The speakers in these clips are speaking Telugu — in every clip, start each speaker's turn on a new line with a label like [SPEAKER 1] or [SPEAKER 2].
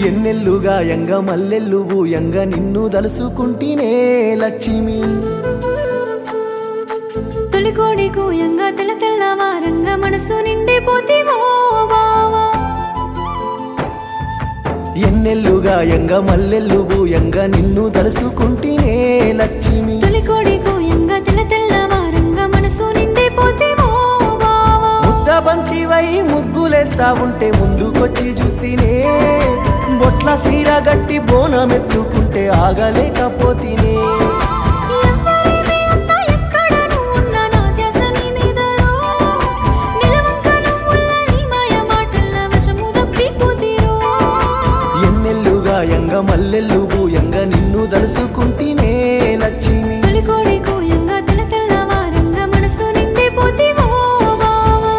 [SPEAKER 1] ఎన్నెల్లుగా ఎంగ మల్లెల్లు ఎంగ నిన్ను దలుసుకుంటేనే లక్ష్మి
[SPEAKER 2] తొలికోడి కూయంగా తెల్ల తెల్లవారంగా మనసు నిండిపోతేవో బావా
[SPEAKER 1] ఎన్నెల్లుగా ఎంగ మల్లెల్లు ఎంగ నిన్ను దలుసుకుంటేనే లక్ష్మి
[SPEAKER 2] తొలికోడి కూయంగా తెల్ల తెల్లవారంగా మనసు నిండిపోతేవో బావా
[SPEAKER 1] ముద్ద బంతివై ముగ్గులేస్తా ఉంటే ముందుకొచ్చి చూస్తేనే బొట్ల సీర గట్టి బోనమెత్తుకుంటే ఆగలేకపోతేనే
[SPEAKER 2] ఎవరివి ఉన్నా ఎక్కడ నువ్వున్నా నా ధ్యాస నీ మీదరో. నిలవంక నువ్వుల్ల నీ మాయ మాటల్ల వశము తప్పిపోతిరో.
[SPEAKER 1] ఎన్నెల్లుగా ఎంగ మల్లెల్లు ఎంగ నిన్ను దలుసుకుంటేనే లక్ష్మి
[SPEAKER 2] తొలికోడి కూయంగా తెల్ల తెల్లవారంగా మనసు నిండిపోతివో బావా.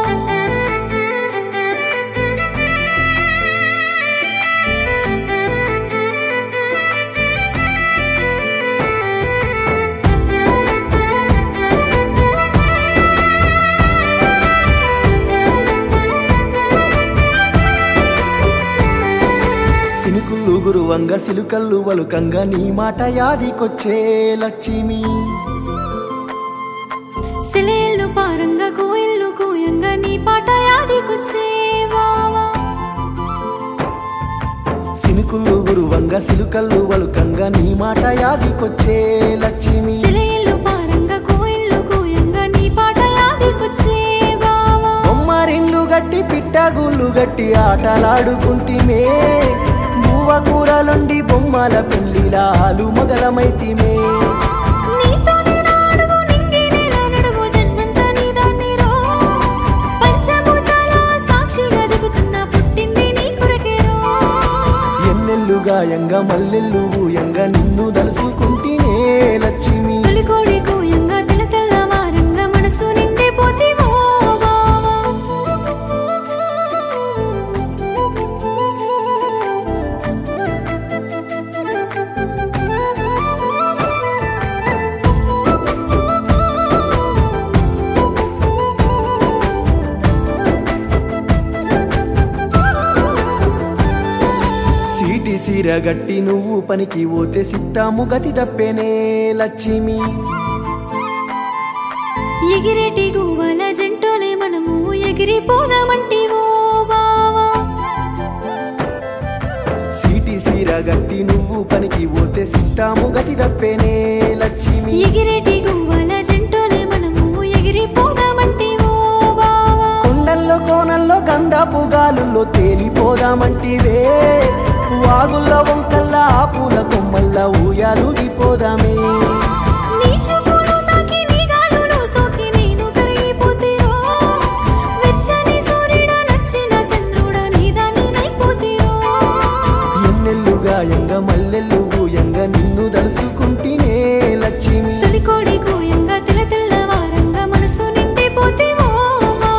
[SPEAKER 1] సినుకుళ్ళు గురువంగ సిలుకల్లు వలుకంగ నీ మాట యాదికొచ్చే లక్ష్మి
[SPEAKER 2] సిలేళ్ళు పారంగా కోయిళ్ళు కూయంగా నీ పాట యాదికొచ్చే బావా.
[SPEAKER 1] సినుకుళ్ళు గురువంగ సిలుకల్లు వలుకంగ నీ మాట యాదికొచ్చే లక్ష్మి
[SPEAKER 2] సిలేళ్ళు పారంగా కోయిళ్ళు కూయంగా నీ పాట యాదికొచ్చే బావా.
[SPEAKER 1] బొమ్మరిల్లు గట్టి పిట్టగుళ్ళు గట్టి ఆటలాడుకుంటిమే బువ్వ కూరలుండి బొమ్మల పెళ్లిలా ఆలు మొగలమైతిమే
[SPEAKER 2] నీతోనే నాడుగు నింగి నేల నడుగు జన్మంతా నీదాన్నిరో. పంచభూతాల సాక్షిగా చెబుతున్నా పుట్టింది నీ కొరకేరో.
[SPEAKER 1] ఎన్నెల్లుగా ఎంగ మల్లెల్లు ఎంగ నిన్ను దలుసుకుంటేనే లక్ష్మి
[SPEAKER 2] తొలికోడి కూయంగా తెల్ల తెల్లవారంగా మనసు నిండిపోతివో బావా.
[SPEAKER 1] సీటి సీర గట్టి నువ్వు పనికి పోతే సిట్టాము గతి తప్పేనే లక్ష్మి
[SPEAKER 2] ఎగిరేటి గువ్వల జంటోలే మనము ఎగిరిపోదామంటివో బావా
[SPEAKER 1] సీటి సీర గట్టి నువ్వు పనికి పోతే సిట్టాము గతి తప్పేనే లక్ష్మి
[SPEAKER 2] ఎగిరేటి గువ్వల జంటోలే మనము ఎగిరిపోదామంటివో బావా
[SPEAKER 1] కొండల్లో కోనల్లో గంధపు గాలుల్లో తేలిపోదామంటివే వాగుల్లో వంకల్లా ఆ పూల కొమ్మల్లా ఊయాలుగిపోదామే
[SPEAKER 2] నీ చూపులు తాకి నీ గాలులు సోకి నేను కరిగిపోతిరో. వెచ్చని సూర్యుడా నచ్చిన చంద్రుడా నీదాన్ని నైపోతిరో.
[SPEAKER 1] ఎన్నెల్లుగా ఎంగ మల్లెల్లు ఎంగ నిన్ను దలుసుకుంటేనే లక్ష్మి
[SPEAKER 2] తొలికోడి కూయంగా తెల్ల తెల్లవారంగా మనసు నిండిపోతివో బావా.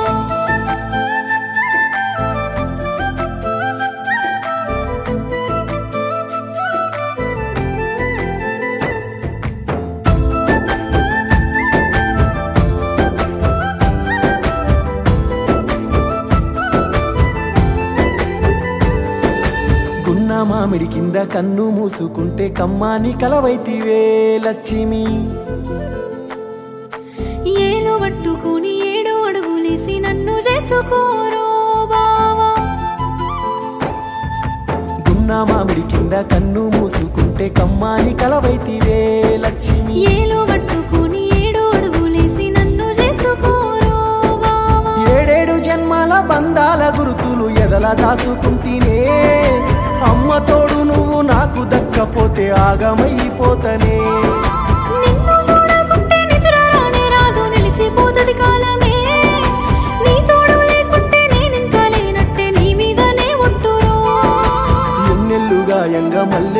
[SPEAKER 1] గున్న మామిడి కింద కన్ను మూసుకుంటే కమ్మాని కలవైతివే లక్ష్మి
[SPEAKER 2] ఏలు పట్టుకొని ఏడు అడుగులేసి నన్ను చేసుకోరో బావా
[SPEAKER 1] గున్న మామిడి కింద కన్ను మూసుకుంటే కమ్మాని కలవైతివే లక్ష్మి
[SPEAKER 2] ఏలు పట్టుకొని ఏడు అడుగులేసి నన్ను చేసుకోరో బావా
[SPEAKER 1] ఏడేడు జన్మాల బంధాల గురుతులు ఎదల దాసుకుంటేనే అమ్మ తోడు నువ్వు నాకు దక్కపోతే ఆగమైపోతనే
[SPEAKER 2] నిన్ను చూడకుంటే నిద్ర రానే రాదు నిలిచిపోతది కాలమే నీ తోడు లేకుంటే నేనింకా లేనట్టే నీ మీదనే ఉంటురో
[SPEAKER 1] ఎన్నెల్లుగా ఎంగ మల్లె